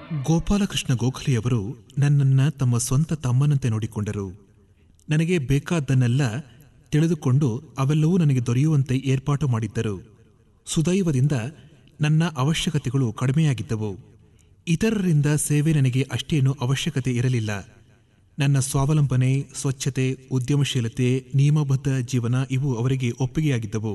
ಗೋಪಾಲಕೃಷ್ಣ ಗೋಖಲೆಯವರು ನನ್ನನ್ನ ತಮ್ಮ ಸ್ವಂತ ತಮ್ಮನಂತೆ ನೋಡಿಕೊಂಡರು ನನಗೆ ಬೇಕಾದ್ದನ್ನೆಲ್ಲ ತಿಳಿದುಕೊಂಡು ಅವೆಲ್ಲವೂ ನನಗೆ ದೊರೆಯುವಂತೆ ಏರ್ಪಾಟು ಮಾಡಿದ್ದರು ಸುದೈವದಿಂದ ನನ್ನ ಅವಶ್ಯಕತೆಗಳು ಕಡಿಮೆಯಾಗಿದ್ದವು ಇತರರಿಂದ ಸೇವೆ ನನಗೆ ಅಷ್ಟೇನೂ ಅವಶ್ಯಕತೆ ಇರಲಿಲ್ಲ ನನ್ನ ಸ್ವಾವಲಂಬನೆ ಸ್ವಚ್ಛತೆ ಉದ್ಯಮಶೀಲತೆ ನಿಯಮಬದ್ಧ ಜೀವನ ಇವು ಅವರಿಗೆ ಒಪ್ಪಿಗೆಯಾಗಿದ್ದವು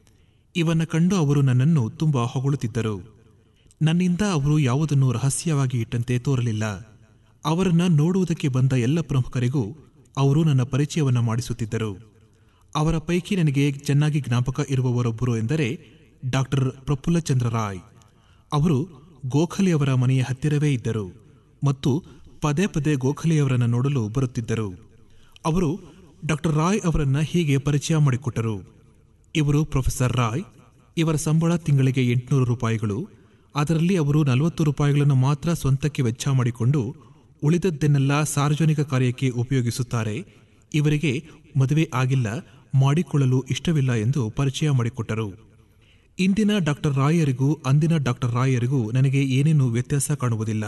ಇವನ್ನ ಕಂಡು ಅವರು ನನ್ನನ್ನು ತುಂಬಾ ಹೊಗಳುತ್ತಿದ್ದರು ನನ್ನಿಂದ ಅವರು ಯಾವುದನ್ನು ರಹಸ್ಯವಾಗಿ ಇಟ್ಟಂತೆ ತೋರಲಿಲ್ಲ ಅವರನ್ನ ನೋಡುವುದಕ್ಕೆ ಬಂದ ಎಲ್ಲ ಪ್ರಮುಖರಿಗೂ ಅವರು ನನ್ನ ಪರಿಚಯವನ್ನ ಮಾಡಿಸುತ್ತಿದ್ದರು ಅವರ ಪೈಕಿ ನನಗೆ ಚೆನ್ನಾಗಿ ಜ್ಞಾಪಕ ಇರುವವರೊಬ್ಬರು ಎಂದರೆ ಡಾಕ್ಟರ್ ಪ್ರಫುಲ್ಲಚಂದ್ರ ರಾಯ್ ಅವರು ಗೋಖಲೆಯವರ ಮನೆಯ ಹತ್ತಿರವೇ ಇದ್ದರು ಮತ್ತು ಪದೇ ಪದೇ ಗೋಖಲೆಯವರನ್ನ ನೋಡಲು ಬರುತ್ತಿದ್ದರು ಅವರು ಡಾಕ್ಟರ್ ರಾಯ್ ಅವರನ್ನ ಹೀಗೆ ಪರಿಚಯ ಮಾಡಿಕೊಟ್ಟರು ಇವರು ಪ್ರೊಫೆಸರ್ ರಾಯ್ ಇವರ ಸಂಬಳ ತಿಂಗಳಿಗೆ ಎಂಟುನೂರು ರೂಪಾಯಿಗಳು ಅದರಲ್ಲಿ ಅವರು ನಲವತ್ತು ರೂಪಾಯಿಗಳನ್ನು ಮಾತ್ರ ಸ್ವಂತಕ್ಕೆ ವೆಚ್ಚ ಮಾಡಿಕೊಂಡು ಉಳಿದದ್ದನ್ನೆಲ್ಲ ಸಾರ್ವಜನಿಕ ಕಾರ್ಯಕ್ಕೆ ಉಪಯೋಗಿಸುತ್ತಾರೆ ಇವರಿಗೆ ಮದುವೆ ಆಗಿಲ್ಲ ಮಾಡಿಕೊಳ್ಳಲು ಇಷ್ಟವಿಲ್ಲ ಎಂದು ಪರಿಚಯ ಮಾಡಿಕೊಟ್ಟರು ಇಂದಿನ ಡಾಕ್ಟರ್ ರಾಯರಿಗೂ ಅಂದಿನ ಡಾಕ್ಟರ್ ರಾಯರಿಗೂ ನನಗೆ ಏನೇನೂ ವ್ಯತ್ಯಾಸ ಕಾಣುವುದಿಲ್ಲ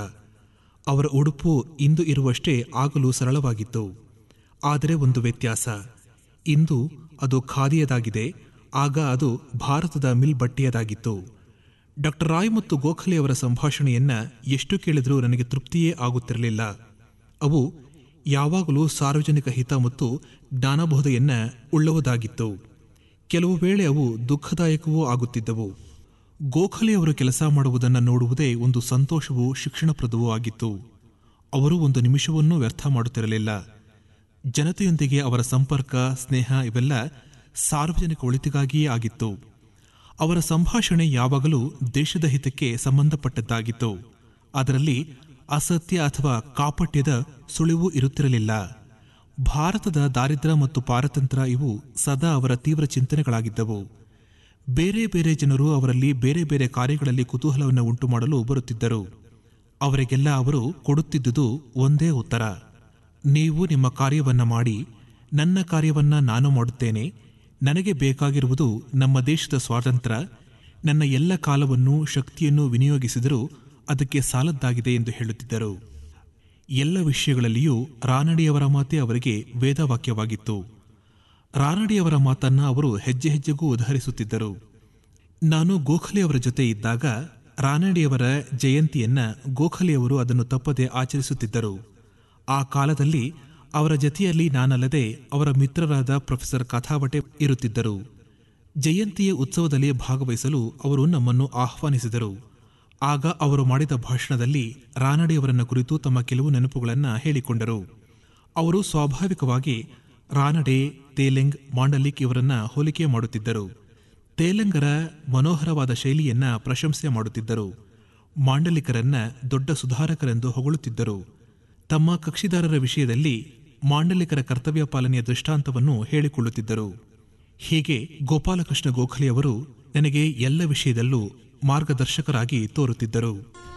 ಅವರ ಉಡುಪು ಇಂದು ಇರುವಷ್ಟೇ ಆಗಲು ಸರಳವಾಗಿತ್ತು ಆದರೆ ಒಂದು ವ್ಯತ್ಯಾಸ ಇಂದು ಅದು ಖಾದಿಯದಾಗಿದೆ ಆಗ ಅದು ಭಾರತದ ಮಿಲ್ ಬಟ್ಟೆಯದಾಗಿತ್ತು ಡಾಕ್ಟರ್ ರಾಯ್ ಮತ್ತು ಗೋಖಲೆಯವರ ಸಂಭಾಷಣೆಯನ್ನ ಎಷ್ಟು ಕೇಳಿದರೂ ನನಗೆ ತೃಪ್ತಿಯೇ ಆಗುತ್ತಿರಲಿಲ್ಲ ಅವು ಯಾವಾಗಲೂ ಸಾರ್ವಜನಿಕ ಹಿತ ಮತ್ತು ಜ್ಞಾನಬೋಧೆಯನ್ನ ಉಳ್ಳವುದಾಗಿತ್ತು ಕೆಲವು ವೇಳೆ ಅವು ದುಃಖದಾಯಕವೂ ಆಗುತ್ತಿದ್ದವು ಗೋಖಲೆಯವರು ಕೆಲಸ ಮಾಡುವುದನ್ನು ನೋಡುವುದೇ ಒಂದು ಸಂತೋಷವೂ ಶಿಕ್ಷಣಪ್ರದವೂ ಆಗಿತ್ತು ಅವರು ಒಂದು ನಿಮಿಷವನ್ನೂ ವ್ಯರ್ಥ ಮಾಡುತ್ತಿರಲಿಲ್ಲ ಜನತೆಯೊಂದಿಗೆ ಅವರ ಸಂಪರ್ಕ ಸ್ನೇಹ ಇವೆಲ್ಲ ಸಾರ್ವಜನಿಕ ಒಳಿತಿಗಾಗಿಯೇ ಆಗಿತ್ತು ಅವರ ಸಂಭಾಷಣೆ ಯಾವಾಗಲೂ ದೇಶದ ಹಿತಕ್ಕೆ ಸಂಬಂಧಪಟ್ಟದ್ದಾಗಿತ್ತು ಅದರಲ್ಲಿ ಅಸತ್ಯ ಅಥವಾ ಕಾಪಟ್ಯದ ಸುಳಿವು ಇರುತ್ತಿರಲಿಲ್ಲ ಭಾರತದ ದಾರಿದ್ರ್ಯ ಮತ್ತು ಪಾರತಂತ್ರ್ಯ ಇವು ಸದಾ ಅವರ ತೀವ್ರ ಚಿಂತನೆಗಳಾಗಿದ್ದವು ಬೇರೆ ಬೇರೆ ಜನರು ಅವರಲ್ಲಿ ಬೇರೆ ಬೇರೆ ಕಾರ್ಯಗಳಲ್ಲಿ ಕುತೂಹಲವನ್ನು ಉಂಟು ಮಾಡಲು ಬರುತ್ತಿದ್ದರು ಅವರಿಗೆಲ್ಲ ಅವರು ಕೊಡುತ್ತಿದ್ದುದು ಒಂದೇ ಉತ್ತರ ನೀವು ನಿಮ್ಮ ಕಾರ್ಯವನ್ನ ಮಾಡಿ ನನ್ನ ಕಾರ್ಯವನ್ನ ನಾನು ಮಾಡುತ್ತೇನೆ ನನಗೆ ಬೇಕಾಗಿರುವುದು ನಮ್ಮ ದೇಶದ ಸ್ವಾತಂತ್ರ್ಯ ನನ್ನ ಎಲ್ಲ ಕಾಲವನ್ನು ಶಕ್ತಿಯನ್ನು ವಿನಿಯೋಗಿಸಿದರೂ ಅದಕ್ಕೆ ಸಾಲದ್ದಾಗಿದೆ ಎಂದು ಹೇಳುತ್ತಿದ್ದರು ಎಲ್ಲ ವಿಷಯಗಳಲ್ಲಿಯೂ ರಾನಡಿಯವರ ಮಾತೇ ಅವರಿಗೆ ವೇದವಾಕ್ಯವಾಗಿತ್ತು ರಾನಡಿಯವರ ಮಾತನ್ನ ಅವರು ಹೆಜ್ಜೆ ಹೆಜ್ಜೆಗೂ ಉದಾಹರಿಸುತ್ತಿದ್ದರು ನಾನು ಗೋಖಲೆಯವರ ಜೊತೆ ಇದ್ದಾಗ ರಾನಡಿಯವರ ಜಯಂತಿಯನ್ನ ಗೋಖಲೆಯವರು ಅದನ್ನು ತಪ್ಪದೆ ಆಚರಿಸುತ್ತಿದ್ದರು ಆ ಕಾಲದಲ್ಲಿ ಅವರ ಜತೆಯಲ್ಲಿ ನಾನಲ್ಲದೆ ಅವರ ಮಿತ್ರರಾದ ಪ್ರೊಫೆಸರ್ ಕಥಾವಟೆ ಇರುತ್ತಿದ್ದರು ಜಯಂತಿಯ ಉತ್ಸವದಲ್ಲಿ ಭಾಗವಹಿಸಲು ಅವರು ನಮ್ಮನ್ನು ಆಹ್ವಾನಿಸಿದರು ಆಗ ಅವರು ಮಾಡಿದ ಭಾಷಣದಲ್ಲಿ ರಾನಡೆಯವರನ್ನ ಕುರಿತು ತಮ್ಮ ಕೆಲವು ನೆನಪುಗಳನ್ನು ಹೇಳಿಕೊಂಡರು ಅವರು ಸ್ವಾಭಾವಿಕವಾಗಿ ರಾನಡೆ ತೇಲೆಂಗ್ ಮಾಂಡಲಿಕ್ ಇವರನ್ನ ಹೋಲಿಕೆ ಮಾಡುತ್ತಿದ್ದರು ತೇಲಂಗರ ಮನೋಹರವಾದ ಶೈಲಿಯನ್ನ ಪ್ರಶಂಸೆ ಮಾಡುತ್ತಿದ್ದರು ಮಾಂಡಲಿಕರನ್ನ ದೊಡ್ಡ ಸುಧಾರಕರೆಂದು ಹೊಗಳುತ್ತಿದ್ದರು ತಮ್ಮ ಕಕ್ಷಿದಾರರ ವಿಷಯದಲ್ಲಿ ಮಾಂಡಲಿಕರ ಕರ್ತವ್ಯ ಪಾಲನೆಯ ದೃಷ್ಟಾಂತವನ್ನು ಹೇಳಿಕೊಳ್ಳುತ್ತಿದ್ದರು ಹೀಗೆ ಗೋಪಾಲಕೃಷ್ಣ ಗೋಖಲೆಯವರು ನನಗೆ ಎಲ್ಲ ವಿಷಯದಲ್ಲೂ ಮಾರ್ಗದರ್ಶಕರಾಗಿ ತೋರುತ್ತಿದ್ದರು